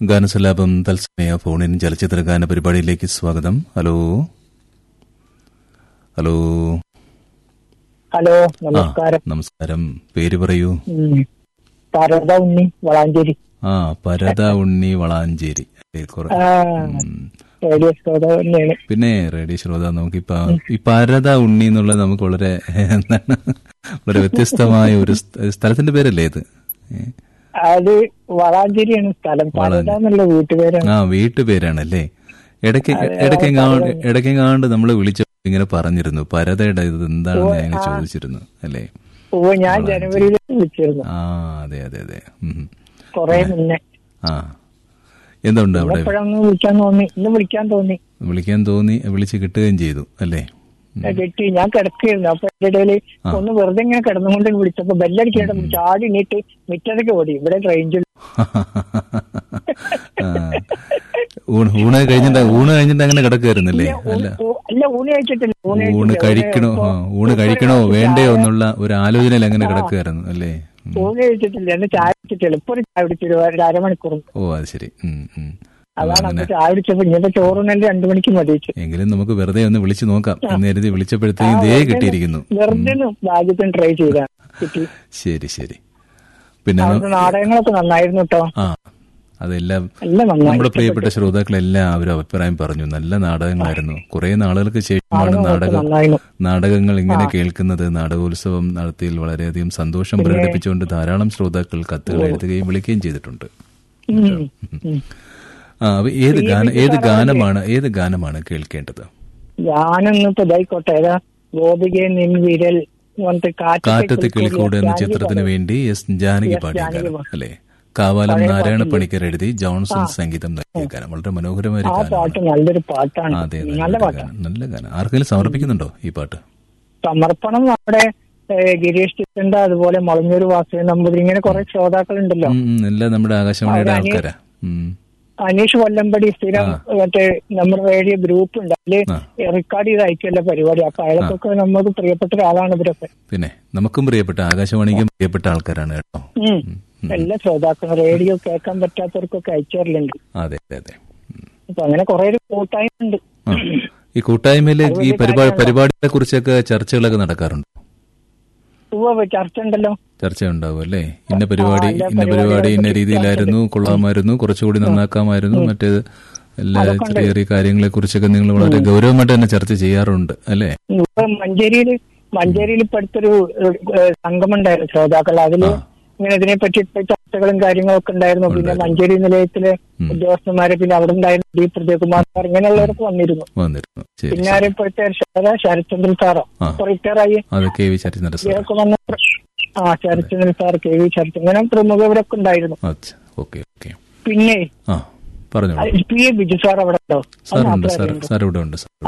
ഗാനസലാപം തത്സമയ ഫോണിൻ ചലച്ചിത്ര ഗാന പരിപാടിയിലേക്ക് സ്വാഗതം ഹലോ ഹലോ ഹലോ ആ നമസ്കാരം നമസ്കാരം പേര് പറയൂ ഉം. പാർവത ഉണ്ണി വളാഞ്ചേരി ആ പരത ഉണ്ണി വളാഞ്ചേരി അല്ലേ, കുറെ- ആ ഉം. റേഡിയോ ശ്രോതാവ് തന്നെയാണ് പിന്നെ റേഡിയോ ശ്രോത നമുക്ക് ഇപ്പൊ ഈ പരത ഉണ്ണി എന്നുള്ളത് നമുക്ക് വളരെ എന്താണ് വളരെ വ്യത്യസ്തമായ ഒരു സ്ഥ- സ്ഥലത്തിന്റെ പേരല്ലേ ഇത് ഏ? അത് വളാഞ്ചേരിയാണ് സ്ഥലം പാർവത എന്നുള്ള വീട്ടുപേരാണ് ആ വീട്ടുപേരാണല്ലേ ഇടയ്ക്ക് ഇടയ്ക്കെങ്ങാണ്ട് ഇടയ്ക്കെങ്ങാണ്ട് നമ്മൾ വിളിച്ച ഇങ്ങനെ പറഞ്ഞിരുന്നു പരതയുടെ ഇത് എന്താണെന്ന് ഞാൻ ഇങ്ങനെ ചോദിച്ചിരുന്നു അല്ലേ ഓ ഞാൻ ജനുവരിയിൽ വിളിച്ചിരുന്നു ആ അതെ അതെ അതെ ഉം. കൊറേ മുന്നേ ആ എന്തുണ്ട് അവിടെ എപ്പോഴൊന്ന് വിളിക്കാൻ തോന്നി ഇന്ന് വിളിക്കാൻ തോന്നി വിളിക്കാൻ തോന്നി വിളിച്ച് കിട്ടുകയും ചെയ്തു അല്ലേ ഉം. കിട്ടി ഞാൻ കിടക്കുകയായിരുന്നു അപ്പൊ എന്റെ ഇടയില് ഒന്ന് വെറുതെ ഇങ്ങനെ കിടന്നുകൊണ്ട് വിളിച്ചപ്പോ ബെല്ലടിക്കേണ്ട ചാടി നീട്ട് മിറ്റതൊക്കെ ഓടി ഇവിടെ റേഞ്ചിൽ ആ. ഊണ് ഊണ് കഴിഞ്ഞിട്ട് ഊണ് കഴിഞ്ഞിട്ട് അങ്ങനെ കിടക്കുമായിരുന്നല്ലേ അല്ല അല്ല ഊണ് കഴിച്ചിട്ടില്ല ഊണ് ഊണ് കഴിച്ചിട്ടില്ല. കഴിക്കണോ ആ, ഊണ് കഴിക്കണോ വേണ്ടയോ എന്നുള്ള ഒരു ആലോചനയിൽ അങ്ങനെ കിടക്കുമായിരുന്നു അല്ലേ ഉം. ഊണ് കഴിച്ചിട്ടില്ല എന്നെ ചായ കുടിച്ചിട്ടില്ല ഇപ്പൊ ഒരു ചായ കുടിച്ചിട്ട് ഒരു അരമണിക്കൂർ ഓ അത് ശരി ഉം, ഉം. അതാണ് അപ്പൊ ചായ കുടിച്ചപ്പോ ഇനിയിപ്പോ ചോറുണ്ണല് രണ്ടു മണിക്ക് മതിച്ചു എങ്കിലും നമുക്ക് വെറുതെ ഒന്ന് വിളിച്ചു നോക്കാം എന്ന് കരുതി വിളിച്ചപ്പോഴത്തേക്കും ദേ കിട്ടിയിരിക്കുന്നു വെറുതെ ഒന്ന് ഭാഗ്യത്തിന് ട്രൈ ചെയ്താ കിട്ടി ശരി ശരി പിന്നെ അവിടുത്തെ നാടകങ്ങളൊക്കെ നന്നായിരുന്നു കേട്ടോ ആ അതെല്ലാം എല്ലാം നന്നായി നമ്മുടെ പ്രിയപ്പെട്ട ശ്രോതാക്കളെല്ലാം അവരും അഭിപ്രായം പറഞ്ഞു നല്ല നാടകങ്ങളായിരുന്നു കുറെ നാളുകൾക്ക് ശേഷമാണ് നാടകം നന്നായിരുന്നു നാടകങ്ങൾ ഇങ്ങനെ കേൾക്കുന്നത് നാടകോത്സവം നടത്തിയതിൽ വളരെയധികം സന്തോഷം പ്രകടിപ്പിച്ചുകൊണ്ട് ധാരാളം ശ്രോതാക്കൾ കത്തുകൾ എഴുതുകയും വിളിക്കുകയും ചെയ്തിട്ടുണ്ട് ഉം. ഉം. ആ അപ്പൊ ഏത് ഗാന ഏത് ഗാനമാണ് ഏത് ഗാനമാണ് കേൾക്കേണ്ടത് ഞാനൊന്ന് ഇപ്പൊ ഇതായിക്കോട്ടെ ഏതാ ഗോപികെ നിൻ വിരൽ പറഞ്ഞിട്ട് കാറ്റത്തെ കിളിക്കൂട് എന്ന ചിത്രത്തിന് വേണ്ടി എസ് ജാനകി പാടിയ ഗാനം അല്ലെ കാവാലം നാരായണ പണിക്കർ എഴുതി ജോൺസൺ സംഗീതം നൽകിയ ഗാനം വളരെ മനോഹരമായ ഒരു ആ ഗാനമാണ് പാട്ട് നല്ലൊരു പാട്ടാണ് അതെ നല്ല നല്ല പാട്ടാണ് ഗാനം നല്ല ഗാനം ആർക്കെങ്കിലും സമർപ്പിക്കുന്നുണ്ടോ ഈ പാട്ട് സമർപ്പണം നമ്മുടെ ഏഹ്, ഗിരീഷ് ചിത്തന്റെ അതുപോലെ മുളഞ്ഞൂർ വാസുദേവൻ നമ്പൂതിരി ഇങ്ങനെ കുറെ ശ്രോതാക്കളുണ്ടല്ലോ ഉം, ഉം, എല്ലാം നമ്മുടെ ആകാശവാണിയുടെ ആൾക്കാരാ ഉം. അനീഷ് കൊല്ലമ്പടി സ്ഥിരം മറ്റേ നമ്മുടെ റേഡിയോ ഗ്രൂപ്പ് ഉണ്ട് അതില് ആ. റെക്കോർഡ് ചെയ്ത് അയക്കുമല്ലോ പരിപാടി അപ്പൊ അയാൾക്കൊക്കെ നമുക്ക് പ്രിയപ്പെട്ട ഒരാളാണ് ഇവരൊക്കെ പിന്നെ നമുക്കും പ്രിയപ്പെട്ട ആകാശവാണിക്കും പ്രിയപ്പെട്ട ആൾക്കാരാണ് കേട്ടോ ഉം. എല്ലാ ശ്രോതാക്കളും റേഡിയോ കേൾക്കാൻ പറ്റാത്തവർക്കൊക്കെ അയച്ചു തരലുണ്ട് അതെ അതെ അതെ ഉം. അപ്പൊ അങ്ങനെ കുറെ ഒരു കൂട്ടായ്മ ഉണ്ട് ആ. ഈ കൂട്ടായ്മയില് ഈ പരിപാടി പരിപാടികളെ കുറിച്ചൊക്കെ ചർച്ചകളൊക്കെ നടക്കാറുണ്ട് ഉവ്വ് ചർച്ച ഉണ്ടല്ലോ ചർച്ച ഉണ്ടാവും അല്ലേ ഇന്ന പരിപാടി ഇന്ന പരിപാടി ഇന്ന രീതിയിലായിരുന്നു കൊള്ളാമായിരുന്നു കുറച്ചുകൂടി നന്നാക്കാമായിരുന്നു മറ്റേത് എല്ലാ ചെറിയ ചെറിയ കാര്യങ്ങളെ കുറിച്ചൊക്കെ നിങ്ങൾ വളരെ ഗൗരവമായിട്ട് തന്നെ ചർച്ച ചെയ്യാറുണ്ട് അല്ലേ ഇപ്പൊ മഞ്ചേരിയില് മഞ്ചേരിയിൽ ഇപ്പൊ അടുത്തൊരു ഏഹ്, സംഗമം ഉണ്ടായിരുന്നു ശ്രോതാക്കൾ അതില് ഇങ്ങനെ ഇതിനെ പറ്റി ചർച്ചകളും കാര്യങ്ങളൊക്കെ ഉണ്ടായിരുന്നു പിന്നെ മഞ്ചേരി നിലയത്തിലെ ഉദ്യോഗസ്ഥന്മാരെ പിന്നെ അവിടെ ഉണ്ടായിരുന്ന ഡി പ്രദീപ്കുമാർ സാർ ഇങ്ങനെയുള്ളവരൊക്കെ വന്നിരുന്നു വന്നിരുന്നു ശരി പിന്നെ ആരും ഇപ്പോഴത്തെ ശരദ ശരത്ചന്ദ്രൻ സാറോ ആ. ഇപ്പൊ റിട്ടയർ ആയി അത് കെ വി ചരിത്ര സാർ ഇവരൊക്കെ വന്ന ആ Sarathchandran sir K V Sarath ഇങ്ങനെ പ്രമുഖവരൊക്കെ ഉണ്ടായിരുന്നു ഓക്കെ ഓക്കെ പിന്നെ ആ പറഞ്ഞോളൂ പി എ ബിജു സാർ അവിടെ ഉണ്ടോ അത് സാറുണ്ട് മാത്രമേ സാർ അറിയൂ. സാർ ഇവിടെ ഉണ്ട് സാർ